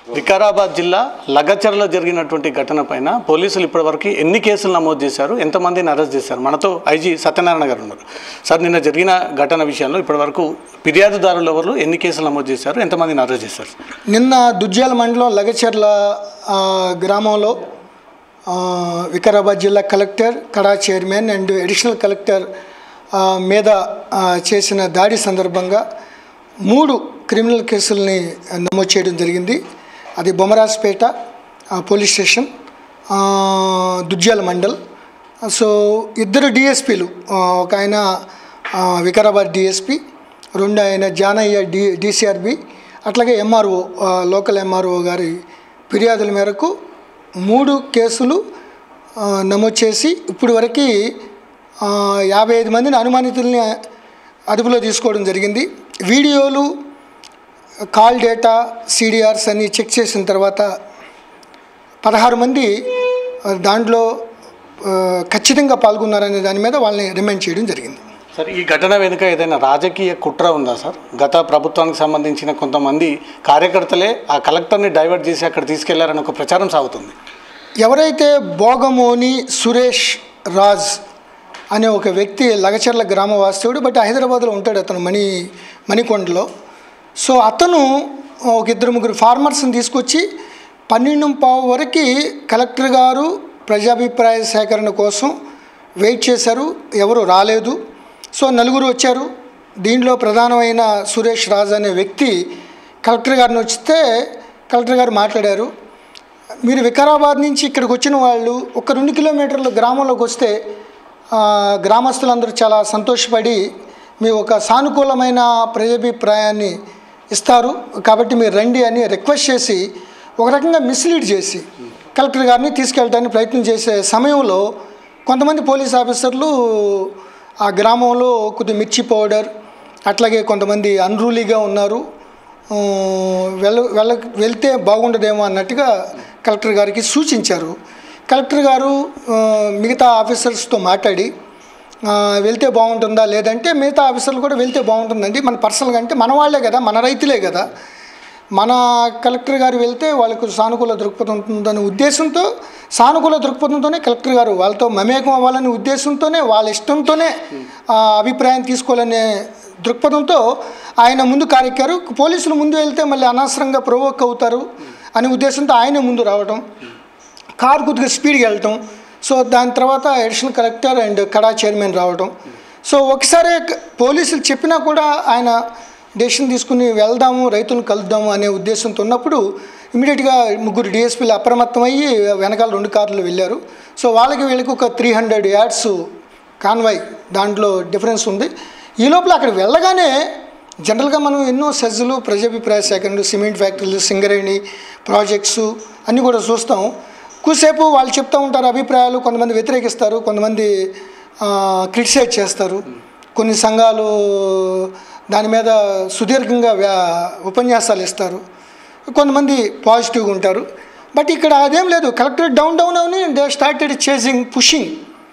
వికారాబాద్ జిల్లా లగచర్లో జరిగినటువంటి ఘటన పైన పోలీసులు ఇప్పటివరకు ఎన్ని కేసులు నమోదు చేశారు ఎంతమందిని అరెస్ట్ చేశారు మనతో ఐజీ సత్యనారాయణ గారు ఉన్నారు సార్ నిన్న జరిగిన ఘటన విషయంలో ఇప్పటివరకు ఫిర్యాదుదారులు ఎవరు ఎన్ని కేసులు నమోదు చేశారు ఎంతమందిని అరెస్ట్ చేశారు నిన్న దుజ్జాల మండలం లగచర్ల ఆ, గ్రామంలో ఆ, వికారాబాద్ జిల్లా కలెక్టర్ కడా చైర్మన్ అండ్ అడిషనల్ కలెక్టర్ ఆ, మీద ఆ, చేసిన దాడి సందర్భంగా మూడు క్రిమినల్ కేసుల్ని నమోదు చేయడం జరిగింది అది బొమరాజ్పేట ఆ, పోలీస్ స్టేషన్ ఆ, దుజ్జాల మండల్ సో ఇద్దరు డిఎస్పీలు ఒక ఆయన ఆ, వికారాబాద్ డిఎస్పి రెండు ఆయన జానయ్య డి డిసిఆర్బి అట్లాగే ఎంఆర్ఓ ఆ, లోకల్ ఎంఆర్ఓ గారి ఫిర్యాదుల మేరకు మూడు కేసులు ఆ, నమోదు చేసి ఇప్పుడు వరకు యాభై ఐదు మందిని అనుమానితుల్ని అదుపులో తీసుకోవడం జరిగింది వీడియోలు కాల్ డేటా సిడిఆర్స్ అన్ని చెక్ చేసిన తర్వాత పదహారు మంది ఆ, దాంట్లో ఆ, ఖచ్చితంగా పాల్గొన్నారనే దాని మీద వాళ్ళని రిమైండ్ చేయడం జరిగింది సార్ ఈ ఘటన వెనుక ఏదైనా రాజకీయ కుట్ర ఉందా సార్ గత ప్రభుత్వానికి సంబంధించిన కొంతమంది కార్యకర్తలే ఆ కలెక్టర్ని డైవర్ట్ చేసి అక్కడ తీసుకెళ్లారని ఒక ప్రచారం సాగుతుంది ఎవరైతే భోగమోని సురేష్ రాజ్ అనే ఒక వ్యక్తి లగచర్ల గ్రామ వాస్తవుడు బట్ హైదరాబాద్లో ఉంటాడు అతను మణి మణికొండలో సో అతను ఒక ఇద్దరు ముగ్గురు ఫార్మర్స్ని తీసుకొచ్చి పన్నెండు పావు వరకు కలెక్టర్ గారు ప్రజాభిప్రాయ సేకరణ కోసం వెయిట్ చేశారు ఎవరు రాలేదు సో నలుగురు వచ్చారు దీనిలో ప్రధానమైన సురేష్ రాజ్ అనే వ్యక్తి కలెక్టర్ గారిని వస్తే కలెక్టర్ గారు మాట్లాడారు మీరు వికారాబాద్ నుంచి ఇక్కడికి వచ్చిన వాళ్ళు ఒక రెండు కిలోమీటర్ల గ్రామంలోకి వస్తే ఆ, గ్రామస్తులందరూ చాలా సంతోషపడి మీ ఒక సానుకూలమైన ప్రజాభిప్రాయాన్ని ఇస్తారు కాబట్టి మీరు రండి అని రిక్వెస్ట్ చేసి ఒక రకంగా మిస్లీడ్ చేసి కలెక్టర్ గారిని తీసుకెళ్ళడానికి ప్రయత్నం చేసే సమయంలో కొంతమంది పోలీస్ ఆఫీసర్లు ఆ గ్రామంలో కొద్ది మిర్చి పౌడర్ అట్లాగే కొంతమంది అన్రూలీగా ఉన్నారు ఆ, వెళ్ళ వెళ్ళ వెళ్తే బాగుండదేమో అన్నట్టుగా కలెక్టర్ గారికి సూచించారు కలెక్టర్ గారు ఆ, మిగతా ఆఫీసర్స్తో మాట్లాడి ఆ, వెళ్తే బాగుంటుందా లేదంటే మిగతా ఆఫీసర్లు కూడా వెళ్తే బాగుంటుందండి మన పర్సనల్గా అంటే మన వాళ్ళే కదా మన రైతులే కదా మన కలెక్టర్ గారు వెళ్తే వాళ్ళకు సానుకూల దృక్పథం ఉంటుందనే ఉద్దేశంతో సానుకూల దృక్పథంతోనే కలెక్టర్ గారు వాళ్ళతో మమేకం అవ్వాలనే ఉద్దేశంతోనే వాళ్ళ ఇష్టంతోనే ఆ, అభిప్రాయం తీసుకోవాలనే దృక్పథంతో ఆయన ముందు కారెక్కారు పోలీసులు ముందు వెళ్తే మళ్ళీ అనవసరంగా ప్రొవోక్ అవుతారు అనే ఉద్దేశంతో ఆయనే ముందు రావడం కారు కొద్దిగా స్పీడ్గా వెళ్ళటం సో దాని తర్వాత additional collector and KADA chairman రావడం సో ఒకసారి క- పోలీసులు చెప్పినా కూడా ఆయన డెసిషన్ తీసుకుని వెళ్దాము రైతులను కలుద్దాము అనే ఉద్దేశంతో ఉన్నప్పుడు ఇమీడియట్గా ముగ్గురు డిఎస్పీలు అప్రమత్తమయ్యి వెనకాల రెండు కార్లు వెళ్ళారు సో వాళ్ళకి వీళ్ళకి ఒక త్రీ హండ్రెడ్ యాడ్స్ కాన్వాయ్ దాంట్లో డిఫరెన్స్ ఉంది ఈ లోపల అక్కడ వెళ్ళగానే జనరల్గా మనం ఎన్నో సెజ్లు ప్రజాభిప్రాయ సేకరణలు సిమెంట్ ఫ్యాక్టరీలు సింగరేణి ప్రాజెక్ట్స్ అన్నీ కూడా చూస్తాం కూసేపు వాళ్ళు చెప్తూ ఉంటారు అభిప్రాయాలు కొంతమంది వ్యతిరేకిస్తారు కొంతమంది క్రిటిసైజ్ చేస్తారు కొన్ని సంఘాలు దాని మీద సుదీర్ఘంగా వ్యా- ఉపన్యాసాలు ఇస్తారు కొంతమంది పాజిటివ్గా ఉంటారు బట్ ఇక్కడ అదేం లేదు కలెక్టర్ డౌన్ డౌన్ అవని దే స్టార్టెడ్ చేసింగ్ పుషింగ్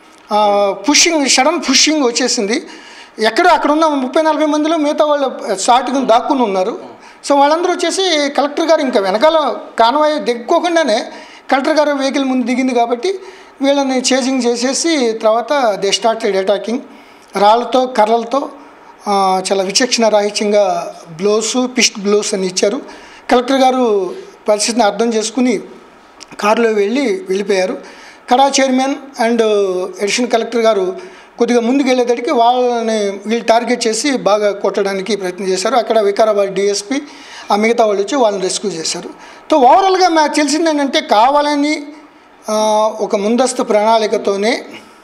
పుషింగ్ సడన్ పుషింగ్ వచ్చేసింది ఎక్కడో అక్కడ ఉన్న ముప్పై నలభై మందిలో మిగతా వాళ్ళు స్టార్ట్గా దాక్కుని ఉన్నారు సో వాళ్ళందరూ వచ్చేసి కలెక్టర్ గారు ఇంకా వెనకాల కాన్వాయ్ దిక్కోకుండానే కలెక్టర్ గారు వెహికల్ ముందు దిగింది కాబట్టి వీళ్ళని చేజింగ్ చేసేసి తర్వాత దే స్టార్టెడ్ అటాకింగ్ రాళ్ళతో కర్రలతో ఆ, చాలా విచక్షణ రాహిత్యంగా బ్లోస్ పిస్ట్ బ్లోస్ అని ఇచ్చారు కలెక్టర్ గారు పరిస్థితిని అర్థం చేసుకుని కారులో వెళ్ళి వెళ్ళిపోయారు కడా చైర్మన్ అండ్ అడిషనల్ కలెక్టర్ గారు కొద్దిగా ముందుకు వెళ్ళేటడికి వాళ్ళని వీళ్ళు టార్గెట్ చేసి బాగా కొట్టడానికి ప్రయత్నం చేశారు అక్కడ వికారాబాద్ డిఎస్పి ఆ మిగతా వాళ్ళు వచ్చి వాళ్ళని రెస్క్యూ చేశారు సో ఓవరాల్గా నాకు తెలిసింది ఏంటంటే కావాలని ఆ, ఒక ముందస్తు ప్రణాళికతోనే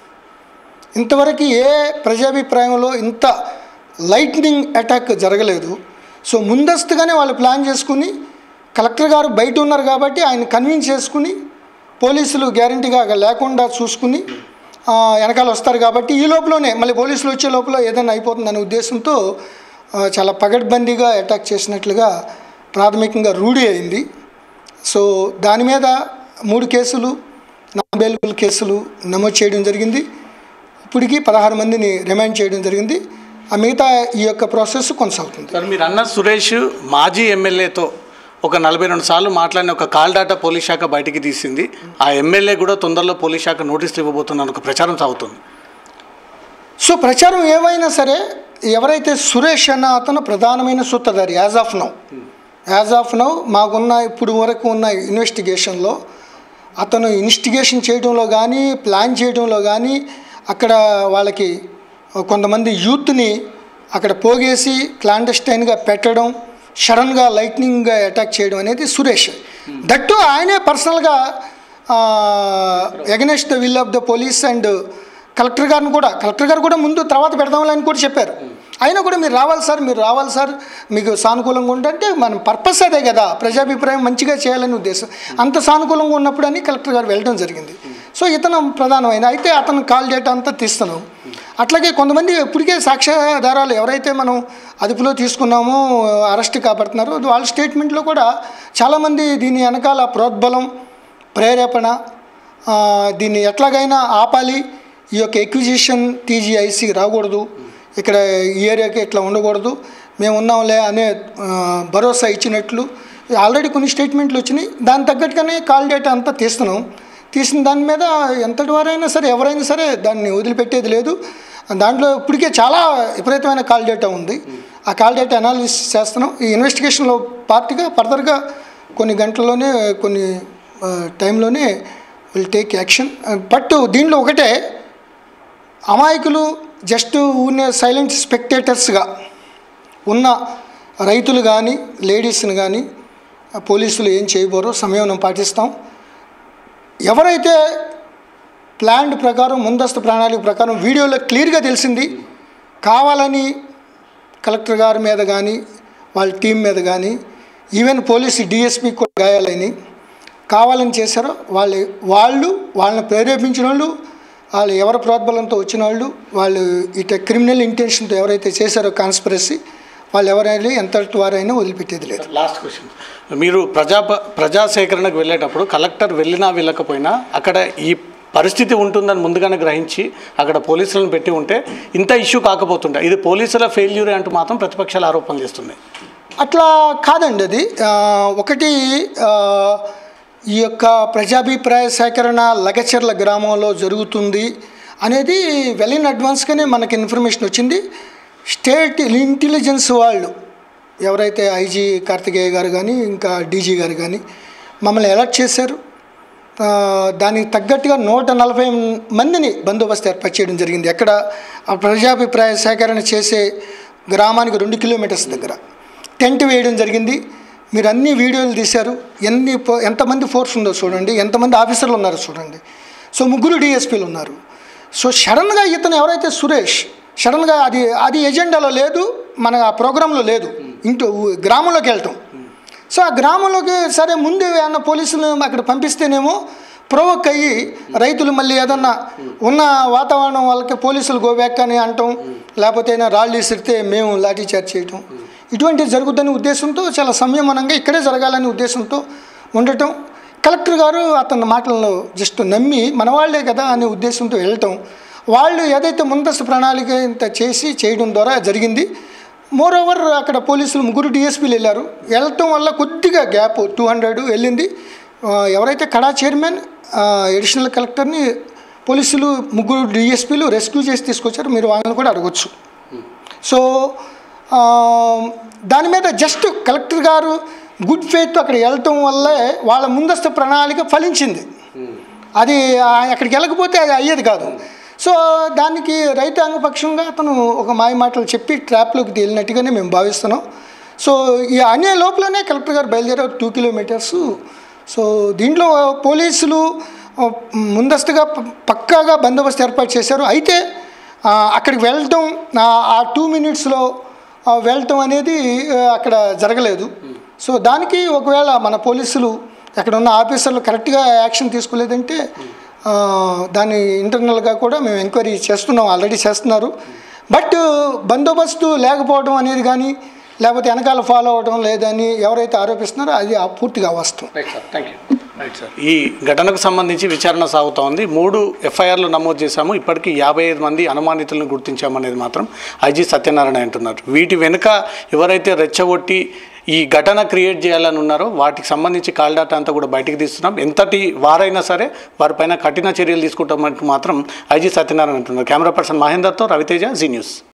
ఇంతవరకు ఏ ప్రజాభిప్రాయంలో ఇంత లైట్నింగ్ అటాక్ జరగలేదు సో ముందస్తుగానే వాళ్ళు ప్లాన్ చేసుకుని కలెక్టర్ గారు బయట ఉన్నారు కాబట్టి ఆయన కన్విన్స్ చేసుకుని పోలీసులు గ్యారంటీగా లేకుండా చూసుకుని ఆ, వెనకాల వస్తారు కాబట్టి ఈ లోపలనే మళ్ళీ పోలీసులు వచ్చే లోపల ఏదైనా అయిపోతుందనే ఉద్దేశంతో ఆ, చాలా పగడ్బందీగా అటాక్ చేసినట్లుగా ప్రాథమికంగా రూఢి అయింది సో దాని మీద మూడు కేసులు నాన్ బెయిలబుల్ కేసులు నమోదు చేయడం జరిగింది ఇప్పటికీ పదహారు మందిని రిమాండ్ చేయడం జరిగింది ఆ మిగతా ఈ యొక్క ప్రాసెస్ కొనసాగుతుంది సార్ మీరు అన్న సురేష్ మాజీ ఎమ్మెల్యేతో ఒక నలభై రెండు సార్లు మాట్లాడిన ఒక కాల్ డాటా పోలీస్ శాఖ బయటికి తీసింది ఆ ఎమ్మెల్యే కూడా తొందరలో పోలీస్ శాఖ నోటీసులు ఇవ్వబోతున్న ఒక ప్రచారం సాగుతుంది సో ప్రచారం ఏమైనా సరే ఎవరైతే సురేష్ అన్న అతను ప్రధానమైన సూత్రధారి as of now as of now మాకున్న ఇప్పుడు వరకు ఉన్న ఇన్వెస్టిగేషన్లో అతను ఇన్వెస్టిగేషన్ చేయడంలో కానీ ప్లాన్ చేయడంలో కానీ అక్కడ వాళ్ళకి కొంతమంది యూత్ని అక్కడ పోగేసి క్లాండస్టైన్గా పెట్టడం సడన్గా లైట్నింగ్గా అటాక్ చేయడం అనేది సురేష్ దట్టు ఆయనే పర్సనల్గా against the will of the police and collector గారిని కూడా కలెక్టర్ గారు కూడా ముందు తర్వాత పెడదామని అని కూడా చెప్పారు అయినా కూడా మీరు రావాలి సార్ మీరు రావాలి సార్ మీకు సానుకూలంగా ఉంటే మన పర్పస్ అదే కదా ప్రజాభిప్రాయం మంచిగా చేయాలని ఉద్దేశం అంత సానుకూలంగా ఉన్నప్పుడు అని కలెక్టర్ గారు వెళ్ళడం జరిగింది సో ఇతను ప్రధానమైన అయితే అతను కాల్ డేటా అంతా తీస్తున్నాం అట్లాగే కొంతమంది ఇప్పటికే సాక్ష్యాధారాలు ఎవరైతే మనం అదుపులో తీసుకున్నామో అరెస్ట్ కాబడుతున్నారో వాళ్ళ స్టేట్మెంట్లో కూడా చాలామంది దీని వెనకాల ప్రోద్బలం ప్రేరేపణ ఆ, దీన్ని ఎట్లాగైనా ఆపాలి ఈ యొక్క ఎక్విజిషన్ టీజీఐసి రాకూడదు ఇక్కడ ఈ ఏరియాకి ఇట్లా ఉండకూడదు మేము ఉన్నాంలే అనే ఆ, భరోసా ఇచ్చినట్లు ఆల్రెడీ కొన్ని స్టేట్మెంట్లు వచ్చినాయి దాని తగ్గట్టుగానే కాల్ డేటా అంతా తీస్తున్నాం తీసిన దాని మీద ఎంతటి వారైనా సరే ఎవరైనా సరే దాన్ని వదిలిపెట్టేది లేదు దాంట్లో ఇప్పటికే చాలా విపరీతమైన కాల్ డేటా ఉంది ఆ కాల్ డేటా అనాలిసిస్ చేస్తున్నాం ఈ ఇన్వెస్టిగేషన్లో పార్ట్గా ఫర్దర్గా కొన్ని గంటల్లోనే కొన్ని ఆ, టైంలోనే విల్ టేక్ యాక్షన్ బట్ దీంట్లో ఒకటే అమాయకులు జస్ట్ ఉన్న సైలెంట్ స్పెక్టేటర్స్గా ఉన్న రైతులు కానీ లేడీస్ని కానీ పోలీసులు ఏం చేయబోరో సమయం పాటిస్తాం ఎవరైతే ప్లాన్ ప్రకారం ముందస్తు ప్రణాళిక ప్రకారం వీడియోలో క్లియర్గా తెలిసింది కావాలని కలెక్టర్ గారి మీద కానీ వాళ్ళ టీం మీద కానీ ఈవెన్ పోలీసు డిఎస్పీ కూడా గాయాలని కావాలని చేశారో వాళ్ళు వాళ్ళు వాళ్ళని ప్రేరేపించిన వాళ్ళు వాళ్ళు ఎవరి ప్రోద్బలంతో వచ్చిన వాళ్ళు వాళ్ళు ఇట క్రిమినల్ ఇంటెన్షన్తో ఎవరైతే చేశారో కాన్స్పిరసీ వాళ్ళు ఎవరైనా ఎంతటి వారైనా వదిలిపెట్టేది లేదు లాస్ట్ క్వశ్చన్ మీరు ప్రజా ప్రజా సేకరణకు వెళ్ళేటప్పుడు కలెక్టర్ వెళ్ళినా వెళ్ళకపోయినా అక్కడ ఈ పరిస్థితి ఉంటుందని ముందుగానే గ్రహించి అక్కడ పోలీసులను పెట్టి ఉంటే ఇంత ఇష్యూ కాకపోతుండే ఇది పోలీసుల ఫెయిల్యూరే అంటూ మాత్రం ప్రతిపక్షాలు ఆరోపణలు చేస్తున్నాయి అట్లా కాదండి అది ఆ, ఒకటి ఆ, ఈ యొక్క ప్రజాభిప్రాయ సేకరణ లగచర్ల గ్రామంలో జరుగుతుంది అనేది వెల్ ఇన్ అడ్వాన్స్గానే మనకి ఇన్ఫర్మేషన్ వచ్చింది స్టేట్ ఇంటెలిజెన్స్ వాళ్ళు ఎవరైతే ఐజీ కార్తికేయ గారు కానీ ఇంకా డీజీ గారు కానీ మమ్మల్ని అలర్ట్ చేశారు ఆ, దానికి తగ్గట్టుగా నూట నలభై మందిని బందోబస్తు ఏర్పాటు చేయడం జరిగింది ఎక్కడ ఆ ప్రజాభిప్రాయ సేకరణ చేసే గ్రామానికి రెండు కిలోమీటర్స్ దగ్గర టెంట్ వేయడం జరిగింది మీరు అన్ని వీడియోలు తీశారు ఎన్ని పో- ఎంతమంది ఫోర్స్ ఉందో చూడండి ఎంతమంది ఆఫీసర్లు ఉన్నారో చూడండి సో ముగ్గురు డిఎస్పీలు ఉన్నారు సో సడన్గా ఇతను ఎవరైతే సురేష్ సడన్గా అది అది ఎజెండాలో లేదు మన ఆ ప్రోగ్రాంలో లేదు ఇంటూ గ్రామంలోకి వెళ్ళటం సో ఆ గ్రామంలోకి సరే ముందే ఏమన్నా పోలీసులు అక్కడ పంపిస్తేనేమో ప్రొవోక్ అయ్యి రైతులు మళ్ళీ ఏదన్నా ఉన్న వాతావరణం వాళ్ళకి పోలీసులు గోబ్యాక్ అని అంటాం లేకపోతే అయినా రాళ్ళు విసిరితే మేము లాఠీ చార్జ్ చేయటం ఇటువంటివి జరుగుతుందనే ఉద్దేశంతో చాలా సంయమనంగా ఇక్కడే జరగాలనే ఉద్దేశంతో ఉండటం కలెక్టర్ గారు అతని మాటలను జస్ట్ నమ్మి మన వాళ్ళే కదా అనే ఉద్దేశంతో వెళ్ళటం వాళ్ళు ఏదైతే ముందస్తు ప్రణాళిక ఇంత చేసి చేయడం ద్వారా జరిగింది మోర్ ఓవర్ అక్కడ పోలీసులు ముగ్గురు డిఎస్పీలు వెళ్ళారు వెళ్ళటం వల్ల కొద్దిగా గ్యాప్ టూ హండ్రెడ్ వెళ్ళింది ఆ, ఎవరైతే కడా చైర్మన్ ఎడిషనల్ కలెక్టర్ని పోలీసులు ముగ్గురు డిఎస్పీలు రెస్క్యూ చేసి తీసుకొచ్చారు మీరు వాళ్ళని కూడా అడగొచ్చు సో ఆ, దాని మీద జస్ట్ కలెక్టర్ గారు గుడ్ ఫెయిత్ అక్కడ వెళ్ళటం వల్లే వాళ్ళ ముందస్తు ప్రణాళిక ఫలించింది అది ఆ, అక్కడికి వెళ్ళకపోతే అది అయ్యేది కాదు సో దానికి రైతాంగ పక్షంగా అతను ఒక మాయ మాటలు చెప్పి ట్రాప్లోకి తేలినట్టుగానే మేము భావిస్తున్నాం సో ఈ అనే లోపలనే కలెక్టర్ గారు బయలుదేరారు టూ కిలోమీటర్స్ సో దీంట్లో పోలీసులు ఆ, ముందస్తుగా ప- పక్కాగా బందోబస్తు ఏర్పాటు చేశారు అయితే ఆ, అక్కడికి వెళ్ళటం ఆ- ఆ టూ మినిట్స్లో వెళ్ళటం అనేది ఆ, అక్కడ జరగలేదు సో దానికి ఒకవేళ మన పోలీసులు అక్కడ ఉన్న ఆఫీసర్లు కరెక్ట్గా యాక్షన్ తీసుకోలేదంటే ఆ, దాన్ని ఇంటర్నల్గా కూడా మేము ఎంక్వైరీ చేస్తున్నాం ఆల్రెడీ చేస్తున్నారు బట్ బందోబస్తు లేకపోవడం అనేది కానీ లేకపోతే వెనకాల ఫాలో అవడం లేదని ఎవరైతే ఆరోపిస్తున్నారో అది ఆ పూర్తిగా వాస్తవం right sir thank you right sir ఈ ఘటనకు సంబంధించి విచారణ సాగుతూ ఉంది మూడు ఎఫ్ఐఆర్లు నమోదు చేశాము ఇప్పటికీ యాభై ఐదు మంది అనుమానితులను గుర్తించామనేది మాత్రం ఐజీ సత్యనారాయణ అంటున్నారు వీటి వెనుక ఎవరైతే రెచ్చగొట్టి ఈ ఘటన క్రియేట్ చేయాలని ఉన్నారో వాటికి సంబంధించి కాల్ డాటా అంతా కూడా బయటికి తీస్తున్నాం ఎంతటి వారైనా సరే వారిపైన కఠిన చర్యలు తీసుకుంటామంటూ మాత్రం ఐజీ సత్యనారాయణ అంటున్నారు కెమెరా పర్సన్ మహేందర్తో రవితేజ జీ న్యూస్